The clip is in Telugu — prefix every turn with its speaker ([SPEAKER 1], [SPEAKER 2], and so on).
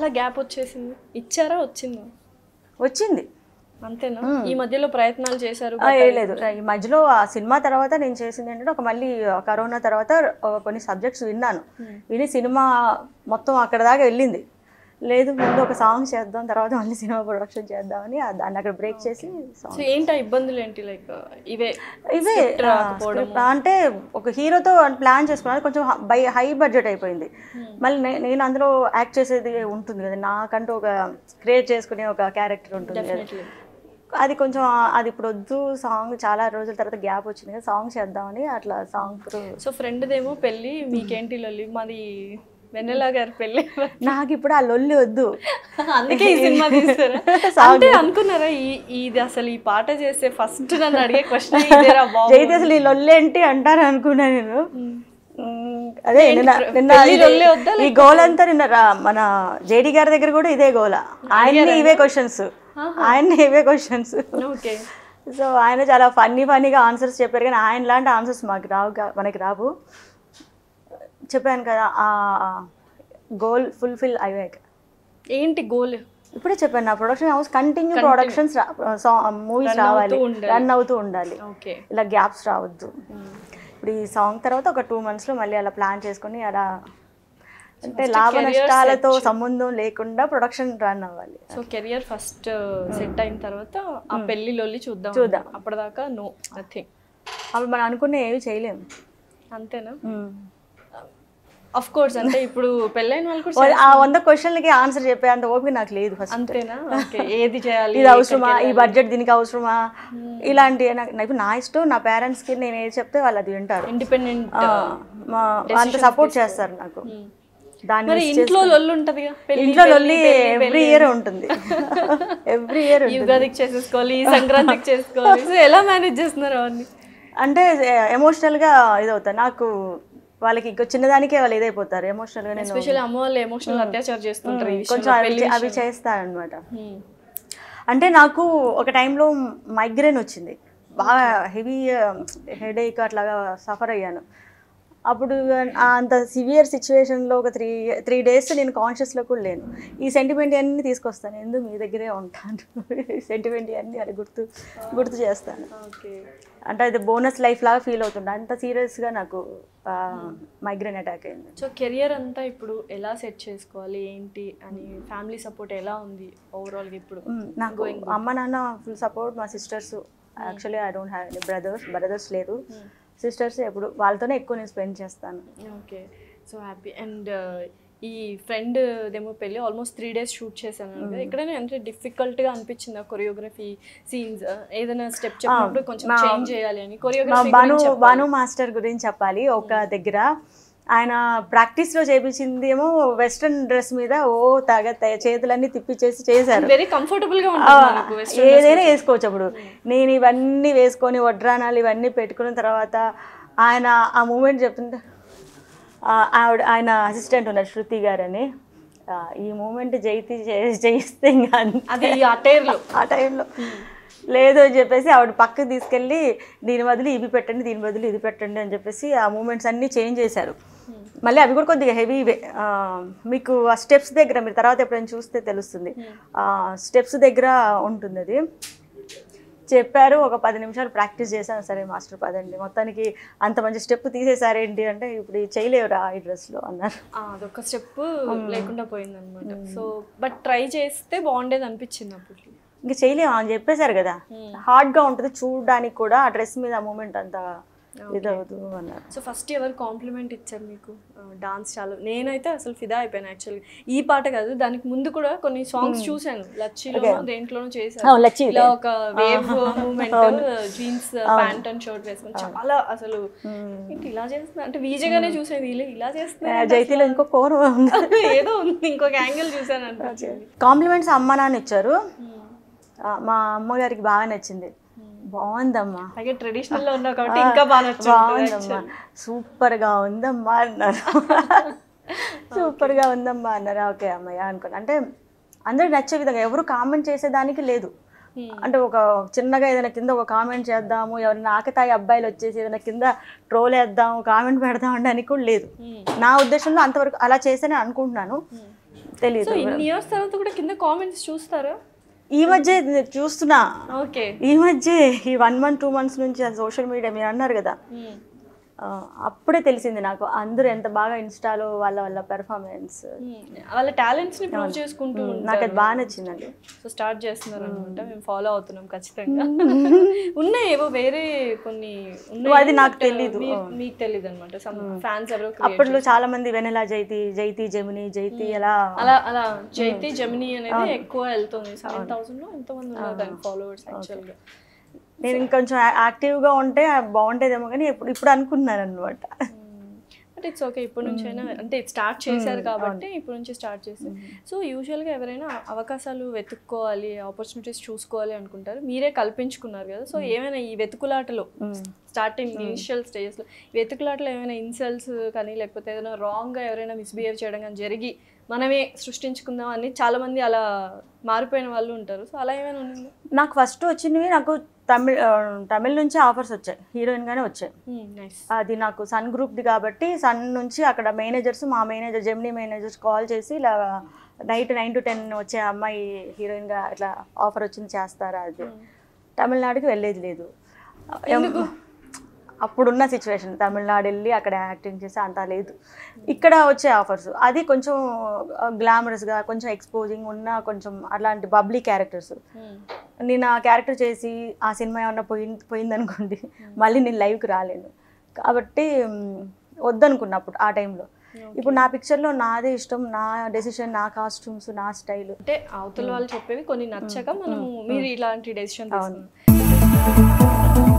[SPEAKER 1] అలా గ్యాప్ వచ్చేసింది ఇచ్చారా వచ్చిందా
[SPEAKER 2] వచ్చింది
[SPEAKER 1] అంతేనా ఈ మధ్యలో ప్రయత్నాలు చేశారు
[SPEAKER 2] ఆ, ఏ లేదు ఈ మధ్యలో ఆ సినిమా తర్వాత నేను చేసింది ఏంటంటే ఒక మళ్ళీ కరోనా తర్వాత ఒక కొన్ని సబ్జెక్ట్స్ విన్నాను విని సినిమా మొత్తం అక్కడ దాకా వెళ్ళింది లేదు ముందు ఒక సాంగ్ చేద్దాం తర్వాత మళ్ళీ సినిమా ప్రొడక్షన్ చేద్దామని ఆ దాన్ని అక్కడ బ్రేక్ చేసి సాంగ్
[SPEAKER 1] సో ఏంటి ఆ ఇబ్బందులు ఏంటి లైక్ ఇవే
[SPEAKER 2] ఇవే
[SPEAKER 1] script
[SPEAKER 2] ఆ,
[SPEAKER 1] రాకపోవడం
[SPEAKER 2] script అంటే ఒక హీరోతో ప్లాన్ చేసుకున్నాను కొంచెం బై హై బడ్జెట్ అయిపోయింది మళ్ళీ నే- నేను అందులో యాక్ట్ చేసేది ఉంటుంది కదా నాకంటూ ఒక క్రియేట్ చేసుకునే ఒక క్యారెక్టర్ ఉంటుంది కదా
[SPEAKER 1] Definitely.
[SPEAKER 2] అది కొంచెం ఆ- అది ఇప్పుడు వద్దు సాంగ్ చాలా రోజుల తర్వాత గ్యాప్ వచ్చింది కదా సాంగ్ చేద్దామని అట్లా సాంగ్
[SPEAKER 1] సో ఫ్రెండ్దేమో పెళ్ళి మీకేంటి లొల్లి మాది వెన్నెల గారి పెళ్ళి
[SPEAKER 2] నాకు ఇప్పుడు ఆ లొల్లి వద్దు
[SPEAKER 1] అందుకే ఈ సినిమా తీస్తారా అంటే అనుకున్నారా ఈ ఇది అసలు ఈ పాట చేస్తే ఫస్ట్ నన్ను అడిగే క్వశ్చన్ ఇదేరా బాబు
[SPEAKER 2] జైతే అసలు ఈ లొల్లి ఏంటి అంటారు అనుకున్నా నేను మ్, అదే నిన్న నిన్న
[SPEAKER 1] పెళ్లి
[SPEAKER 2] ఇది-
[SPEAKER 1] లొల్లే వద్దా
[SPEAKER 2] ఈ గోల్ అంతా నిన్న రా- మన జేడి గారి దగ్గర కూడా ఇదే గోల ఆయన్ని ఇవే క్వశ్చన్స్ ఆయన్ని ఇవే క్వశ్చన్స్
[SPEAKER 1] ఓకే
[SPEAKER 2] సో ఆయన చాలా ఫన్నీ ఫన్నీగా ఆన్సర్స్ చెప్పారు కానీ ఆయన లాంటి ఆన్సర్స్ మాకు రావు కా- మనకి రావు చెప్పాను కదా ఆ గోల్ ఫుల్ఫిల్ అయ్యాక
[SPEAKER 1] ఏంటి గోల్
[SPEAKER 2] ఇప్పుడే చెప్పాను నా production house continue productions movies రావాలి
[SPEAKER 1] ఉండాలి.
[SPEAKER 2] రన్ అవుతూ ఉండాలి
[SPEAKER 1] ఓకే
[SPEAKER 2] ఇలా గ్యాప్స్ రావద్దు ఇప్పుడు ఈ సాంగ్ తర్వాత ఒక టూ మంత్స్లో మళ్ళీ అలా ప్లాన్ చేసుకొని అలా అంటే లాభ నష్టాలతో సంబంధం లేకుండా ప్రొడక్షన్ రన్ అవ్వాలి
[SPEAKER 1] సో కెరియర్ ఫస్ట్ సెట్ అయిన తర్వాత ఆ పెళ్లి లొల్లి చూద్దాం
[SPEAKER 2] చూద్దాం.
[SPEAKER 1] అప్పటిదాకా నో నథింగ్
[SPEAKER 2] అప్పుడు మనం అనుకునే ఏవి చేయలేము
[SPEAKER 1] అంతేనా అఫ్ కోర్స్ అంటే ఇప్పుడు పెళ్ళైన వాళ్ళు కూడా
[SPEAKER 2] ఓ- ఆ వంద క్వశ్చన్లకి ఆన్సర్ చెప్పే అంత ఓపిక నాకు లేదు ఫస్ట్
[SPEAKER 1] అంతేనా ఓకే ఏది చేయాలి
[SPEAKER 2] ఇది అవసరమా ఈ బడ్జెట్ దీనికి అవసరమా ఇలాంటి నాకు నాకు ఇప్పుడు నా ఇష్టం నా పేరెంట్స్కి నేను ఏది చెప్తే వాళ్ళు అది వింటారు
[SPEAKER 1] ఇండిపెండెంట్
[SPEAKER 2] ఆ, మా అంత సపోర్ట్ చేస్తారు నాకు దాన్ని
[SPEAKER 1] మరి ఇంట్లో లొల్లు ఉంటదిగా పెళ్లి
[SPEAKER 2] ఇంట్లో లొల్లి ఎవ్రీ ఇయర్ ఉంటుంది ఎవ్రీ ఇయర్
[SPEAKER 1] ఈ ఉగాదికి చేసేసుకోవాలి ఈ సంక్రాంతికి చేసుకోవాలి సో ఎలా మేనేజ్ చేస్తున్నారు అవన్నీ
[SPEAKER 2] అంటే ఎమోషనల్గా ఇదవుతా నాకు వాళ్ళకి ఇంకో చిన్నదానికే వాళ్ళు ఇదైపోతారు ఎమోషనల్గా నేను
[SPEAKER 1] ఎస్పెషల్లీ అమ్మ వాళ్ళు ఎమోషనల్ అత్యాచారం చేస్తుంటారు ఈ
[SPEAKER 2] కొంచెం
[SPEAKER 1] విషయంలో.
[SPEAKER 2] అవి అవి చేస్తానమాట
[SPEAKER 1] Hmm.
[SPEAKER 2] అంటే నాకు ఒక టైంలో మైగ్రేన్ వచ్చింది బాగా హెవీ హెడేక్ అట్లాగా సఫర్ అయ్యాను అప్పుడు ఆ అంత సివియర్ సిచ్యువేషన్లో ఒక త్రీ త్రీ డేస్ నేను కాన్షియస్లో కూడా లేను ఈ సెంటిమెంట్ అన్నీ తీసుకొస్తాను ఎందుకు మీ దగ్గరే ఉంటాను సెంటిమెంట్ అన్నీ అది గుర్తు గుర్తు చేస్తాను
[SPEAKER 1] ఓకే
[SPEAKER 2] అంటే అది బోనస్ లైఫ్ లాగా ఫీల్ అవుతుండే అంత సీరియస్గా నాకు మైగ్రేన్ అటాక్ అయింది
[SPEAKER 1] సో కెరియర్ అంతా ఇప్పుడు ఎలా సెట్ చేసుకోవాలి ఏంటి అని ఫ్యామిలీ సపోర్ట్ ఎలా ఉంది ఓవరాల్గా ఇప్పుడు
[SPEAKER 2] మ్మ్. నాకు అమ్మ నాన్న ఫుల్ సపోర్ట్ మా sisters actually I don't have any brothers brothers లేరు సిస్టర్స్ ఎప్పుడు వాళ్ళతోనే ఎక్కువ నేను స్పెండ్ చేస్తాను
[SPEAKER 1] ఓకే సో హ్యాపీ అండ్ ఈ ఫ్రెండ్ దేమో పెళ్ళి ఆల్మోస్ట్ త్రీ డేస్ షూట్ చేశాను కదా ఎక్కడైనా అంటే డిఫికల్ట్గా అనిపించింది కొరియోగ్రఫీ సీన్స్ ఏదైనా స్టెప్ చెప్పినప్పుడు కొంచెం చేంజ్ చేయాలి అని
[SPEAKER 2] మా
[SPEAKER 1] కొరియోగ్రఫీ
[SPEAKER 2] భాను భాను మాస్టర్ గురించి చెప్పాలి ఒక దగ్గర ఆయన ప్రాక్టీస్లో చేపించింది ఏమో వెస్ట్రన్ డ్రెస్ మీద ఓ తగ త- చేతులన్నీ తిప్పిచ్చేసి చేశారు
[SPEAKER 1] వెరీ కంఫర్టబుల్ గా ఉంటుంది మనకు western
[SPEAKER 2] ఏదైనా వేసుకోవచ్చు అప్పుడు నేను ఇవన్నీ వేసుకొని వడ్రానాలు ఇవన్నీ పెట్టుకున్న తర్వాత ఆయన ఆ మూమెంట్ చెప్తుంటే ఆ, ఆవిడ ఆయన అసిస్టెంట్ ఉన్నారు శృతి గారని ఆ, ఈ మూమెంట్ జైతి చే- చేయిస్తే ఇంకా అంతే.
[SPEAKER 1] అది ఆ టైర్లో
[SPEAKER 2] ఆ టైంలో లేదు అని చెప్పేసి ఆవిడ పక్కకి తీసుకెళ్ళి దీని బదులు ఇవి పెట్టండి దీని బదులు ఇది పెట్టండి అని చెప్పేసి ఆ మూమెంట్స్ అన్నీ చేంజ్ చేశారు మళ్ళీ అవి కూడా కొద్దిగా హెవీవే మీకు ఆ స్టెప్స్ దగ్గర మీరు తర్వాత ఎప్పుడైనా చూస్తే తెలుస్తుంది ఆ స్టెప్స్ దగ్గర ఉంటుంది అది చెప్పారు ఒక పది నిమిషాలు ప్రాక్టీస్ చేశాను సరే మాస్టర్ పదండి మొత్తానికి అంత మంచి స్టెప్ తీసేసారేంటి అంటే ఇప్పుడు ఇది చేయలేవురా ఈ డ్రెస్లో అన్నారు
[SPEAKER 1] ఆ, అదొక స్టెప్ లేకుండా పోయింది అనమాట సో బట్ ట్రై చేస్తే బాగుండేది అనిపించింది అప్పుడు
[SPEAKER 2] ఇంక చేయలేము అని చెప్పేశారు కదా హార్డ్గా ఉంటుంది చూడడానికి కూడా ఆ డ్రెస్ మీద ఆ మూమెంట్ అంతా ఇదవుతూ అన్నారు
[SPEAKER 1] సో ఫస్ట్ ఎవరు కాంప్లిమెంట్ ఇచ్చారు మీకు డాన్స్ చాలా నేనైతే అసలు ఫిదా అయిపోయాను యాక్చువల్లీ ఈ పాట కాదు దానికి ముందు కూడా కొన్ని సాంగ్స్ చూశాను లచ్చిలో దేంట్లోనూ చేశాను
[SPEAKER 2] అవును, లచ్చి
[SPEAKER 1] ఇలా ఒక wave moment jeans pant and shirt వేసుకొని చాలా అసలు ఏంటి ఇలా చేస్తున్నా అంటే వీజగానే చూసాను వీళ్ళు ఇలా చేస్తున్నా
[SPEAKER 2] జైతీలో ఇంకో కోరం ఉంది
[SPEAKER 1] ఏదో ఉంది ఇంకొక యాంగిల్ చూసాను అనిపించింది
[SPEAKER 2] కాంప్లిమెంట్స్ అమ్మ నాన్న ఇచ్చారు ఆ, మా అమ్మగారికి బాగా నచ్చింది బాగుందమ్మా
[SPEAKER 1] అలాగే ట్రెడిషనల్ లో ఉన్నా కాబట్టి ఇంకా బాగా నచ్చింది
[SPEAKER 2] బాగుందమ్మా సూపర్గా ఉందమ్మా అన్నారు సూపర్గా ఉందమ్మా అన్నారు ఓకే అమ్మయ్య అనుకున్నా అంటే అందరికి నచ్చే విధంగా ఎవరు కామెంట్ చేసేదానికి లేదు అంటే ఒక చిన్నగా ఏదైనా కింద ఒక కామెంట్ చేద్దాము ఎవరైనా ఆకతాయి అబ్బాయిలు వచ్చేసి ఏదైనా కింద ట్రోల్ వేద్దాం కామెంట్ పెడదాం అనడానికి కూడా లేదు నా ఉద్దేశంలో అంతవరకు అలా చేసేనే అనుకుంటున్నాను తెలియదు
[SPEAKER 1] సో ఇన్ని ఇయర్స్ తర్వాత కూడా కింద కామెంట్స్ చూస్తారా
[SPEAKER 2] ఈ మధ్య నేను చూస్తున్నా
[SPEAKER 1] ఓకే
[SPEAKER 2] ఈ మధ్య ఈ వన్ మంత్ టూ మంత్స్ నుంచి సోషల్ మీడియా మీరు అన్నారు కదా ఆ, అప్పుడే తెలిసింది నాకు అందరూ ఎంత బాగా ఇన్స్టాలో వాళ్ళ వాళ్ళ పెర్ఫార్మెన్స్
[SPEAKER 1] వాళ్ళ టాలెంట్స్ ని ప్రూవ్ చేసుకుంటూ
[SPEAKER 2] నాకు అది బాగా నచ్చిందండి
[SPEAKER 1] సో స్టార్ట్ చేస్తున్నారు అనమాట మేము ఫాలో అవుతున్నాం ఖచ్చితంగా ఉన్నాయి ఏవో వేరే కొన్ని ఉన్నాయి
[SPEAKER 2] అది నాకు
[SPEAKER 1] but,
[SPEAKER 2] తెలీదు.
[SPEAKER 1] మీ- మీకు తెలియదు అనమాట సమ్ ఫ్యాన్స్ ఎవరో create
[SPEAKER 2] అప్పట్లో చాలా మంది వెనెలా జైతి జైతి జమిని జైతి అలా
[SPEAKER 1] అలా అలా జైతి జమిని అనేది ఎక్కువ వెళ్తుంది సెవెన్ థౌసండ్ లో ఎంతమంది ఉన్నారు దాని ఫాలోవర్స్ యాక్చువల్ గా
[SPEAKER 2] నేను ఇంకొంచెం యాక్టివ్గా ఉంటే బాగుంటేదేమో కానీ ఇప్పుడు ఇప్పుడు అనుకున్నాను అనమాట
[SPEAKER 1] బట్ ఇట్స్ ఓకే ఇప్పటి నుంచి అయినా అంటే స్టార్ట్ చేశారు కాబట్టి ఇప్పటి నుంచి స్టార్ట్ చేసి సో యూజువల్గా ఎవరైనా అవకాశాలు వెతుక్కోవాలి ఆపర్చునిటీస్ చూసుకోవాలి అనుకుంటారు మీరే కల్పించుకున్నారు కదా సో ఏమైనా ఈ వెతుకులాటలో స్టార్టింగ్ ఇనిషియల్ స్టేజెస్లో వెతుకులాటలో ఏమైనా ఇన్సల్ట్స్ కానీ లేకపోతే ఏదైనా రాంగ్గా ఎవరైనా మిస్బిహేవ్ చేయడం కానీ జరిగి మనమే సృష్టించుకుందాం అని చాలా మంది అలా మారిపోయిన వాళ్ళు ఉంటారు సో అలా ఏమైనా ఉంది
[SPEAKER 2] నాకు ఫస్ట్ వచ్చినవి నాకు తమిళ్ ఆ, తమిళ్ నుంచి ఆఫర్స్ వచ్చాయి హీరోయిన్గానే వచ్చాయి
[SPEAKER 1] నైస్
[SPEAKER 2] అది నాకు సన్ గ్రూప్ది కాబట్టి సన్ నుంచి అక్కడ మేనేజర్స్ మా మేనేజర్ జెమినీ మేనేజర్స్ కాల్ చేసి ఇలా నైట్ నైన్ టు టెన్ వచ్చే అమ్మాయి హీరోయిన్గా ఇట్లా ఆఫర్ వచ్చింది చేస్తారా అది తమిళనాడుకి వెళ్ళేది లేదు అప్పుడున్న సిచ్యువేషన్ తమిళనాడు వెళ్ళి అక్కడ యాక్టింగ్ చేసి అంత లేదు ఇక్కడ వచ్చే ఆఫర్స్ అది కొంచెం గ్లామరస్గా కొంచెం ఎక్స్పోజింగ్ ఉన్న కొంచెం అలాంటి బబ్లీ క్యారెక్టర్స్ నేను ఆ క్యారెక్టర్ చేసి ఆ సినిమా ఏమన్నా పోయింది పోయిందనుకోండి మళ్ళీ నేను లైవ్కి రాలేను కాబట్టి మ్, వద్దనుకున్నప్పుడు ఆ టైంలో ఇప్పుడు నా పిక్చర్లో నాదే ఇష్టం నా డెసిషన్ నా కాస్ట్యూమ్స్ నా స్టైల్
[SPEAKER 1] అంటే అవతల వాళ్ళు చెప్పేవి కొన్ని నచ్చక మనము మీరు ఇలాంటి డెసిషన్ తీసుకున్నారు